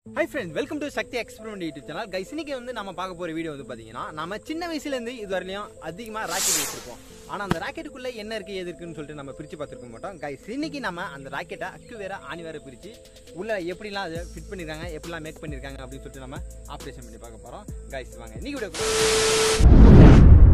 high friend welcome to Sakthi experiment YouTube channel guys இன்னைக்கு வந்து நம்ம பார்க்க போற வீடியோ வந்து பாத்தீங்கன்னா நம்ம சின்ன வயசுல இருந்து இது வரையிலும் அதிகமா ராக்கெட் வச்சிருப்போம் ஆனா அந்த ராக்கெட்டுக்குள்ள என்ன இருக்கு எது இருக்குன்னு சொல்லிட்டு நம்ம பிரிச்சு பார்த்துருக்க மாட்டோம் கைஸ் இன்னைக்கு நம்ம அந்த ராக்கெட்டை அக்கு வேற ஆணி வேற பிரிச்சு உள்ள எப்படிலாம் அதை ஃபிட் பண்ணிருக்காங்க எப்படிலாம் மேக் பண்ணிருக்காங்க அப்படின்னு சொல்லிட்டு நம்ம ஆப்ரேஷன் பண்ணி பார்க்க போறோம் கைஸ் வாங்க இன்னைக்கு வீடியோ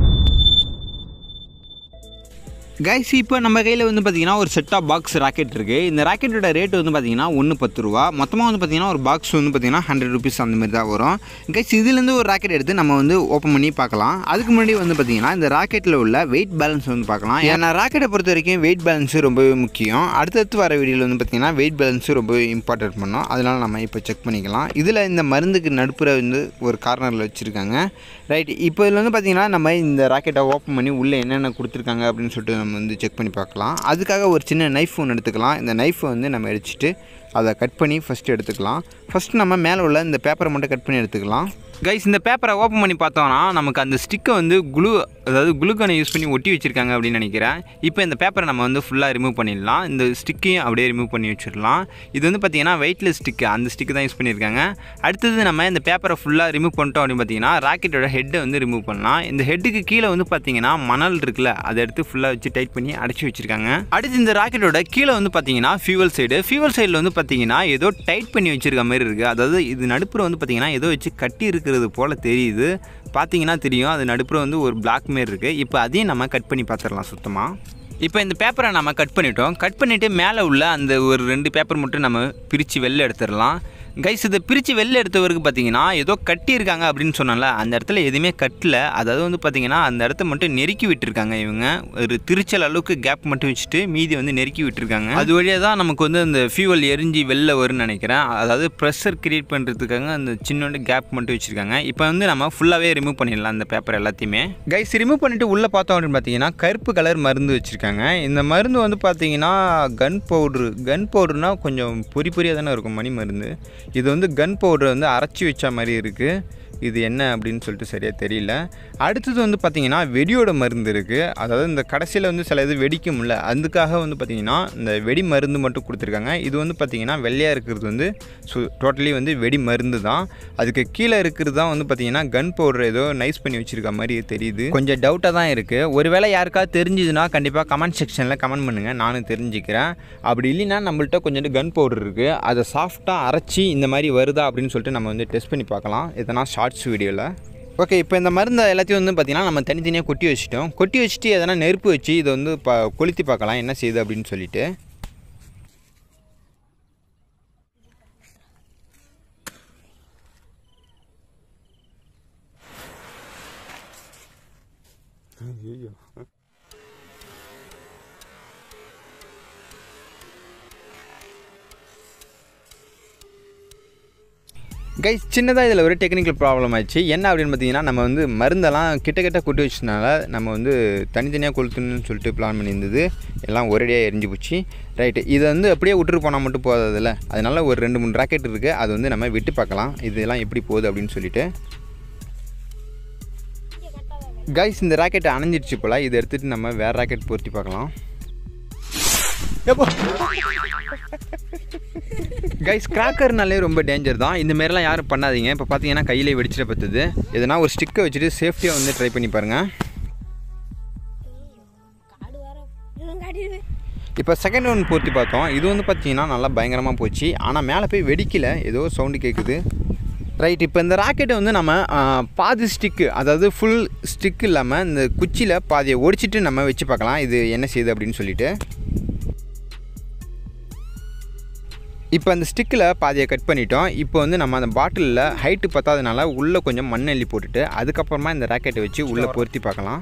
கைஸ் இப்போ நம்ம கையில் வந்து பார்த்தீங்கன்னா ஒரு செட் ஆஃப் பாக்ஸ் ராக்கெட் இருக்குது இந்த ராக்கெட்டோட ரேட் வந்து பார்த்தீங்கன்னா ஒன்று பத்து ரூபா மொத்தமாக வந்து பார்த்தீங்கன்னா ஒரு பாக்ஸ் வந்து பார்த்தீங்கன்னா ஹண்ட்ரட் ருபீஸ் அந்த மாதிரி தான் வரும் கைஸ் இதுலேருந்து ஒரு ராக்கெட் எடுத்து நம்ம வந்து ஓப்பன் பண்ணி பார்க்கலாம் அதுக்கு முன்னாடி வந்து பார்த்தீங்கன்னா இந்த ராக்கெட்டில் உள்ள வெயிட் பேலன்ஸ் வந்து பார்க்கலாம் ஏன்னா ராக்கெட்டை பொறுத்த வரைக்கும் வெயிட் பேலன்ஸு ரொம்பவே முக்கியம் அடுத்தடுத்து வர வீடியோவில் வந்து பார்த்தீங்கன்னா வெயிட் பேலன்ஸு ரொம்பவே இம்பார்ட்டன்ட் பண்ணோம் அதனால் நம்ம இப்போ செக் பண்ணிக்கலாம் இதில் இந்த மருந்துக்கு நடுப்புற வந்து ஒரு கார்னரில் வச்சுருக்காங்க ரைட் இப்போ இதில் வந்து பார்த்தீங்கன்னா நம்ம இந்த ராக்கெட்டை ஓப்பன் பண்ணி உள்ளே என்னென்ன கொடுத்துருக்காங்க அப்படின்னு சொல்லிட்டு நம்ம வந்து செக் பண்ணி பார்க்கலாம் அதுக்காக ஒரு சின்ன நைஃப் ஒன்று எடுத்துக்கலாம் இந்த நைஃபை வந்து நம்ம அடிச்சுட்டு அதை கட் பண்ணி ஃபஸ்ட்டு எடுத்துக்கலாம் ஃபஸ்ட்டு நம்ம மேலே உள்ள இந்த பேப்பரை மட்டும் கட் பண்ணி எடுத்துக்கலாம் கைஸ் இந்த பேப்பரை ஓப்பன் பண்ணி பார்த்தோம்னா நமக்கு அந்த ஸ்டிக்கை வந்து குளு அதாவது குளுக்கனை யூஸ் பண்ணி ஒட்டி வச்சுருக்காங்க அப்படின்னு நினைக்கிறேன் இப்போ இந்த பேப்பரை நம்ம வந்து ஃபுல்லாக ரிமூவ் பண்ணிடலாம் இந்த ஸ்டிக்கையும் அப்படியே ரிமூவ் பண்ணி வச்சிடலாம் இது வந்து பார்த்தீங்கன்னா வெயிட்லெஸ் ஸ்டிக்கு அந்த ஸ்டிக்கு தான் யூஸ் பண்ணியிருக்காங்க அடுத்தது நம்ம இந்த பேப்பரை ஃபுல்லாக ரிமூவ் பண்ணிட்டோம் அப்படின்னு பார்த்தீங்கன்னா ராக்கெட்டோட ஹெட்டை வந்து ரிமூவ் பண்ணலாம் இந்த ஹெட்டுக்கு கீழே வந்து பார்த்தீங்கன்னா மணல் இருக்குல்ல அதை எடுத்து ஃபுல்லாக வச்சு டைட் பண்ணி அடைச்சி வச்சிருக்காங்க அடுத்து இந்த ராக்கெட்டோட கீழே வந்து பார்த்தீங்கன்னா ஃபியூவல் சைடு ஃபியூவல் சைடில் வந்து பார்த்தீங்கன்னா ஏதோ டைட் பண்ணி வச்சிருக்க மாதிரி இருக்குது அதாவது இது நடுப்புற வந்து பார்த்தீங்கன்னா ஏதோ வச்சு கட்டி இருக்கிறது போல் தெரியுது பார்த்தீங்கன்னா தெரியும் அது நடுப்புற வந்து ஒரு பிளாக் மாரி இருக்குது இப்போ அதையும் நம்ம கட் பண்ணி பார்த்துடலாம் சுத்தமாக இப்போ இந்த பேப்பரை நம்ம கட் பண்ணிட்டோம் கட் பண்ணிவிட்டு மேலே உள்ள அந்த ஒரு ரெண்டு பேப்பர் மட்டும் நம்ம பிரித்து வெளில எடுத்துடலாம் கைஸ் இதை பிரித்து வெளில எடுத்தவருக்கு பார்த்தீங்கன்னா ஏதோ கட்டியிருக்காங்க அப்படின்னு சொன்னால அந்த இடத்துல எதுவுமே கட்டல அதாவது வந்து பார்த்தீங்கன்னா அந்த இடத்த மட்டும் நெருக்கி விட்டுருக்காங்க இவங்க ஒரு திருச்சல் அளவுக்கு கேப் மட்டும் வச்சுட்டு மீதி வந்து நெருக்கி விட்டுருக்காங்க அது வழியாக தான் நமக்கு வந்து அந்த ஃபியூவல் எரிஞ்சு வெளில வரும்னு நினைக்கிறேன் அதாவது ப்ரெஷர் கிரியேட் பண்ணுறதுக்காக அந்த சின்னோண்டு கேப் மட்டும் வச்சுருக்காங்க இப்போ வந்து நம்ம ஃபுல்லாகவே ரிமூவ் பண்ணிடலாம் அந்த பேப்பர் எல்லாத்தையுமே கைஸ் ரிமூவ் பண்ணிவிட்டு உள்ளே பார்த்தோம் அப்படின்னு பார்த்தீங்கன்னா கருப்பு கலர் மருந்து வச்சுருக்காங்க இந்த மருந்து வந்து பார்த்தீங்கன்னா கன் பவுட்ரு கன் பவுட்ருனா கொஞ்சம் பொறி பொரியாக தானே இருக்கும் மணி மருந்து இது வந்து கன் பவுடர் வந்து அரைச்சி வச்ச மாதிரி இருக்குது இது என்ன அப்படின்னு சொல்லிட்டு சரியாக தெரியல அடுத்தது வந்து பார்த்திங்கன்னா வெடியோட மருந்து இருக்குது அதாவது இந்த கடைசியில் வந்து சில இது வெடிக்கும்ல அதுக்காக வந்து பார்த்திங்கன்னா இந்த வெடி மருந்து மட்டும் கொடுத்துருக்காங்க இது வந்து பார்த்திங்கன்னா வெள்ளையாக இருக்கிறது வந்து சு டோட்டலி வந்து வெடி மருந்து தான் அதுக்கு கீழே இருக்கிறது தான் வந்து பார்த்திங்கன்னா கன் பவுடர் ஏதோ நைஸ் பண்ணி வச்சுருக்க மாதிரி தெரியுது கொஞ்சம் டவுட்டாக தான் இருக்குது ஒருவேளை யாருக்காவது தெரிஞ்சுதுன்னா கண்டிப்பாக கமெண்ட் செக்ஷனில் கமெண்ட் பண்ணுங்கள் நானும் தெரிஞ்சுக்கிறேன் அப்படி இல்லைன்னா நம்மள்ட்ட கொஞ்சோண்டு கன் பவுடர் இருக்குது அதை சாஃப்டாக அரைச்சி இந்த மாதிரி வருதா அப்படின்னு சொல்லிட்டு நம்ம வந்து டெஸ்ட் பண்ணி பார்க்கலாம் எதனா ஷார்ட்ஸ் வீடியோவில் ஓகே இப்போ இந்த மருந்தை எல்லாத்தையும் வந்து பார்த்திங்கன்னா நம்ம தனித்தனியாக கொட்டி வச்சுட்டோம் கொட்டி வச்சுட்டு எதனா நெருப்பு வச்சு இதை வந்து ப கொளுத்தி பார்க்கலாம் என்ன செய்யுது அப்படின்னு சொல்லிட்டு கைஸ் சின்னதாக இதில் ஒரு டெக்னிக்கல் ப்ராப்ளம் ஆயிடுச்சு என்ன அப்படின்னு பார்த்தீங்கன்னா நம்ம வந்து மருந்தெல்லாம் கிட்ட கிட்ட கொட்டி வச்சதுனால நம்ம வந்து தனித்தனியாக கொளுத்தணும்னு சொல்லிட்டு பிளான் பண்ணியிருந்தது எல்லாம் ஒரேடியாக எரிஞ்சு போச்சு ரைட்டு இதை வந்து அப்படியே விட்டுட்டு போனால் மட்டும் போதாதில்ல அதனால ஒரு ரெண்டு மூணு ராக்கெட் இருக்குது அது வந்து நம்ம விட்டு பார்க்கலாம் இதெல்லாம் எப்படி போகுது அப்படின்னு சொல்லிட்டு கைஸ் இந்த ராக்கெட் அணைஞ்சிடுச்சு போல் இதை எடுத்துகிட்டு நம்ம வேறு ராக்கெட் பொருத்தி பார்க்கலாம் கைஸ் கிராக்கர்னாலே ரொம்ப டேஞ்சர் தான் இந்த மாதிரிலாம் யாரும் பண்ணாதீங்க இப்போ பார்த்தீங்கன்னா கையிலே வெடிச்சிட பத்துது எதனா ஒரு ஸ்டிக்கை வச்சுட்டு சேஃப்டியாக வந்து ட்ரை பண்ணி பாருங்கள் காடு வர இவன் காட்டிடுவேன் இப்போ செகண்ட் ஒன் பூர்த்தி பார்த்தோம் இது வந்து பார்த்தீங்கன்னா நல்லா பயங்கரமாக போச்சு ஆனால் மேலே போய் வெடிக்கல ஏதோ சவுண்டு கேட்குது ரைட் இப்போ இந்த ராக்கெட்டை வந்து நம்ம ஆ, பாதி ஸ்டிக்கு அதாவது ஃபுல் ஸ்டிக் இல்லாமல் இந்த குச்சியில் பாதியை ஒடிச்சிட்டு நம்ம வச்சு பார்க்கலாம் இது என்ன செய்யுது அப்படின்னு சொல்லிட்டு இப்போ அந்த ஸ்டிக்கில் பாதியை கட் பண்ணிட்டோம் இப்போ வந்து நம்ம அந்த பாட்டிலில் ஹைட்டு பத்தாதனால உள்ளே கொஞ்சம் மண் அள்ளி போட்டுட்டு அதுக்கப்புறமா இந்த ராக்கெட்டை வச்சு உள்ளே பொருத்தி பார்க்கலாம்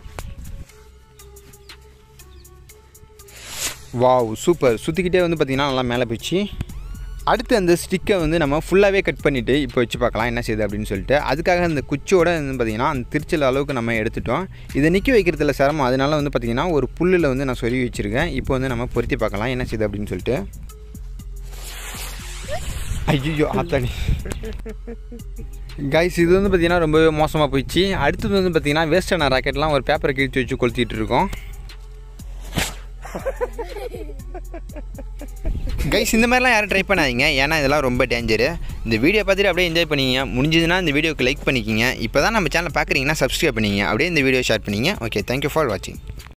வாவ் சூப்பர் சுற்றிக்கிட்டே வந்து பார்த்திங்கன்னா நல்லா மேலே போச்சு அடுத்து அந்த ஸ்டிக்கை வந்து நம்ம ஃபுல்லாகவே கட் பண்ணிவிட்டு இப்போ வச்சு பார்க்கலாம் என்ன செய்யுது அப்படின்னு சொல்லிட்டு அதுக்காக அந்த குச்சியோட வந்து பார்த்திங்கன்னா அந்த திருச்சல் அளவுக்கு நம்ம எடுத்துட்டோம் இதை நிற்க வைக்கிறதுல சிரமம் அதனால வந்து பார்த்திங்கன்னா ஒரு புல்லில் வந்து நான் சொருவி வச்சுருக்கேன் இப்போ வந்து நம்ம பொருத்தி பார்க்கலாம் என்ன செய்யுது அப்படின்னு சொல்லிட்டு ஐயோ ஆத்தாடி கைஸ் இது வந்து பார்த்திங்கன்னா ரொம்பவே மோசமாக போயிடுச்சு அடுத்தது வந்து பார்த்திங்கன்னா வேஸ்டான ராக்கெட்லாம் ஒரு பேப்பரை கிழிச்சு வச்சு கொளுத்திட்டு இருக்கோம் கைஸ் இந்த மாதிரிலாம் யாரும் ட்ரை பண்ணாதீங்க ஏன்னா இதெல்லாம் ரொம்ப டேஞ்சரு இந்த வீடியோ பார்த்துட்டு அப்படியே என்ஜாய் பண்ணிங்க முடிஞ்சதுன்னா இந்த வீடியோக்கு லைக் பண்ணிக்கிங்க இப்போ தான் நம்ம சேனல் பார்க்குறீங்கன்னா சப்ஸ்கிரைப் பண்ணிங்க அப்படியே இந்த வீடியோ ஷேர் பண்ணிங்க ஓகே தேங்க்யூ ஃபார் வாட்சிங்